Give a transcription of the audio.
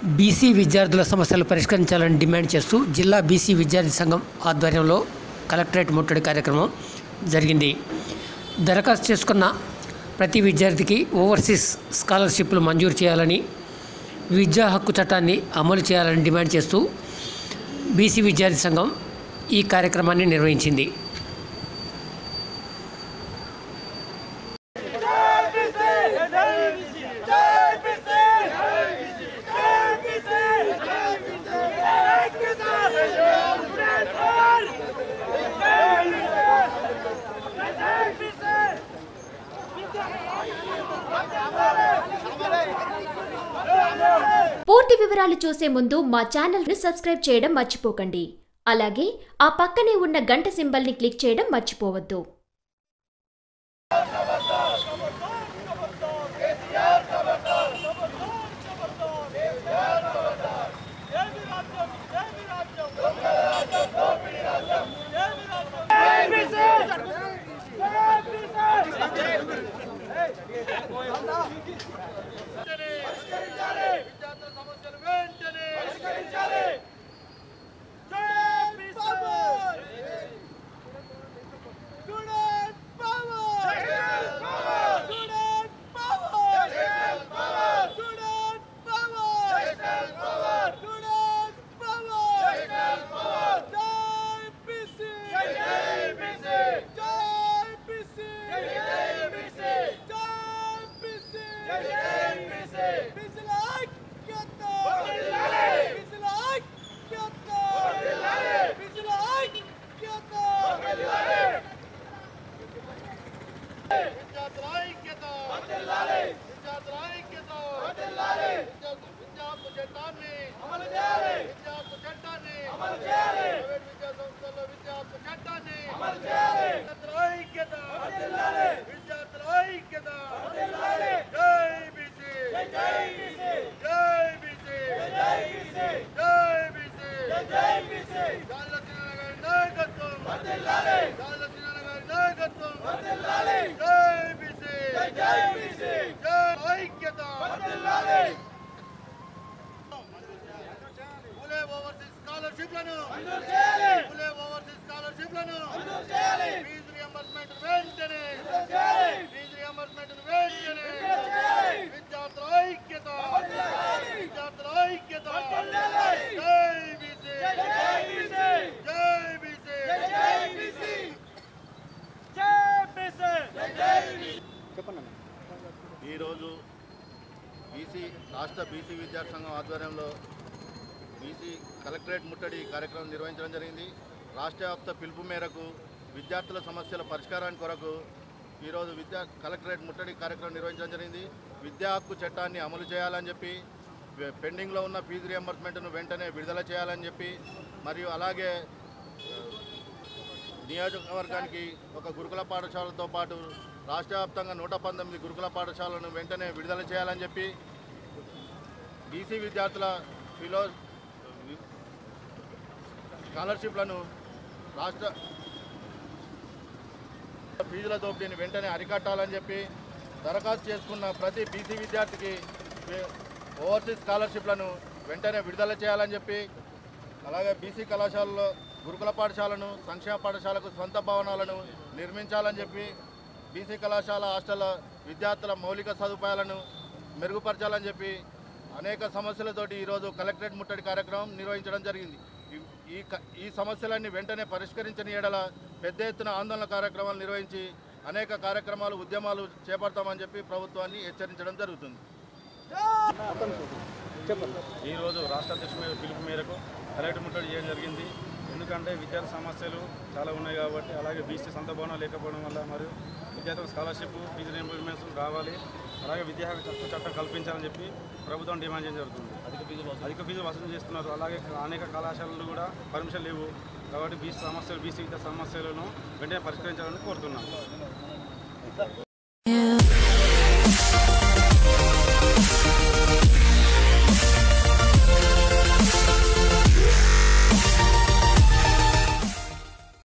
BC విద్యార్థుల సమస్యలు పరిష్కరించాలని డిమాండ్ చేస్తూ జిల్లా బీసీ విద్యార్థి సంఘం ఆధ్వర్యంలో కలెక్టరేట్ ముట్టడి కార్యక్రమం జరిగింది దరఖాస్తు చేసుకున్న ప్రతి విద్యార్థికి ఓవర్సీస్ స్కాలర్షిప్లు మంజూరు చేయాలని విద్యా హక్కు చట్టాన్ని అమలు చేయాలని డిమాండ్ చేస్తూ బీసీ విద్యార్థి సంఘం ఈ కార్యక్రమాన్ని నిర్వహించింది పూర్తి వివరాలు చూసే ముందు మా ఛానల్ని సబ్స్క్రైబ్ చేయడం మర్చిపోకండి అలాగే ఆ పక్కనే ఉన్న గంట సింబల్ని క్లిక్ చేయడం మర్చిపోవద్దు విద్యార్థుల సమస్యలు వెంటనే పరిష్కరించాలి విద్యార్థుల ఐక్యత విద్యార్థుల ఐక్యత విద్యార్థుల విద్యార్థుల చట్టాన్ని అమలు చేయాలి విద్యార్థుల చట్టాన్ని అమలు చేయాలి ప్రైవేట్ విద్యా సంస్థల్లో విద్యార్థుల చట్టాన్ని అమలు చేయాలి విద్యార్థుల ఐక్యత విద్యార్థుల ఐక్యత జై బీసీ జై బీసీ జై బీసీ జై బీసీ జై బీసీ జై బీసీ గాల్ల సింహన గారి నాయకత్వం వర్ధిల్లాలి గాల్ల సింహన గారి నాయకత్వం వర్ధిల్లాలి జై బీసీ జై బీసీ జై ఐక్యత వర్ధిల్లాలి పూలే ఓవర్సీస్ స్కాలర్షిప్లను మంజూరు చేయాలి పూలే ఓవర్సీస్ స్కాలర్షిప్లను మంజూరు చేయాలి ఫీజు రియంబర్స్మెంట్ వెంటనే మంజూరు చేయాలి ఫీజు రియంబర్స్మెంట్ వెంటనే మంజూరు చేయాలి విద్యార్థుల ఐక్యత విద్యార్థుల ఐక్యత జై బీసీ జై బీసీ జై బీసీ జై బీసీ జై బీసీ ఈరోజు బీసీ రాష్ట్ర బీసీ విద్యార్థి సంఘం ఆధ్వర్యంలో బీసీ కలెక్టరేట్ ముట్టడి కార్యక్రమం నిర్వహించడం జరిగింది రాష్ట్ర వ్యాప్త పిలుపు మేరకు విద్యార్థుల సమస్యల పరిష్కారానికి కొరకు ఈరోజు విద్యా కలెక్టరేట్ ముట్టడి కార్యక్రమం నిర్వహించడం జరిగింది విద్యా హక్కు చట్టాన్ని అమలు చేయాలని చెప్పి వె- పెండింగ్లో ఉన్న ఫీజు రియంబర్స్మెంట్ను వెంటనే విడుదల చేయాలని చెప్పి మరియు అలాగే నియోజకవర్గానికి ఒక గురుకుల పాఠశాలతో పాటు రాష్ట్ర వ్యాప్తంగా నూట పంతొమ్మిది గురుకుల పాఠశాలను వెంటనే విడుదల చేయాలని చెప్పి బీసీ విద్యార్థుల ఫిలో స్కాలర్షిప్లను రాష్ట్ర ఫీజుల దోపిడీని వెంటనే అరికట్టాలని చెప్పి దరఖాస్తు చేసుకున్న ప్రతి బీసీ విద్యార్థికి వే- ఓవర్సీస్ స్కాలర్షిప్లను వెంటనే విడుదల చేయాలని చెప్పి అలాగే బీసీ కళాశాలలో గురుకుల పాఠశాలను సంక్షేమ పాఠశాలకు సొంత భవనాలను నిర్మించాలని చెప్పి బీసీ కళాశాల హాస్టల్ విద్యార్థుల మౌలిక సదుపాయాలను మెరుగుపరచాలని చెప్పి అనేక సమస్యలతోటి ఈరోజు కలెక్టరేట్ ముట్టడి కార్యక్రమం నిర్వహించడం జరిగింది ఈ- ఈ క- ఈ సమస్యలన్నీ వెంటనే పరిష్కరించని ఎడల పెద్ద ఎత్తున ఆందోళన కార్యక్రమాలు నిర్వహించి అనేక కార్యక్రమాలు ఉద్యమాలు చేపడతామని చెప్పి ప్రభుత్వాన్ని హెచ్చరించడం జరుగుతుంది ఈరోజు రాష్ట్ర అధ్యక్షుల మీద పిలుపు మేరకు కలెక్టర్ ముట్టడి చేయడం జరిగింది ఎందుకంటే విద్యార్థి సమస్యలు చాలా ఉన్నాయి కాబట్టి అలాగే బీసీ సొంత భవనం లేకపోవడం వల్ల మరియు విద్యార్థులకు స్కాలర్షిప్ ఫీజు రీఎంబర్స్మెంట్స్ రావాలి అలాగే విద్యా హక్కు చట్టం కల్పించాలని చెప్పి ప్రభుత్వం డిమాండ్ చేయడం జరుగుతుంది అధిక ఫీజు అధిక ఫీజు వసూలు చేస్తున్నారు అలాగే అనేక కళాశాలలు కూడా పర్మిషన్ లేవు కాబట్టి బీసీ సమస్యలు బీసీ విద్యా సమస్యలను వెంటనే పరిష్కరించాలని కోరుతున్నాం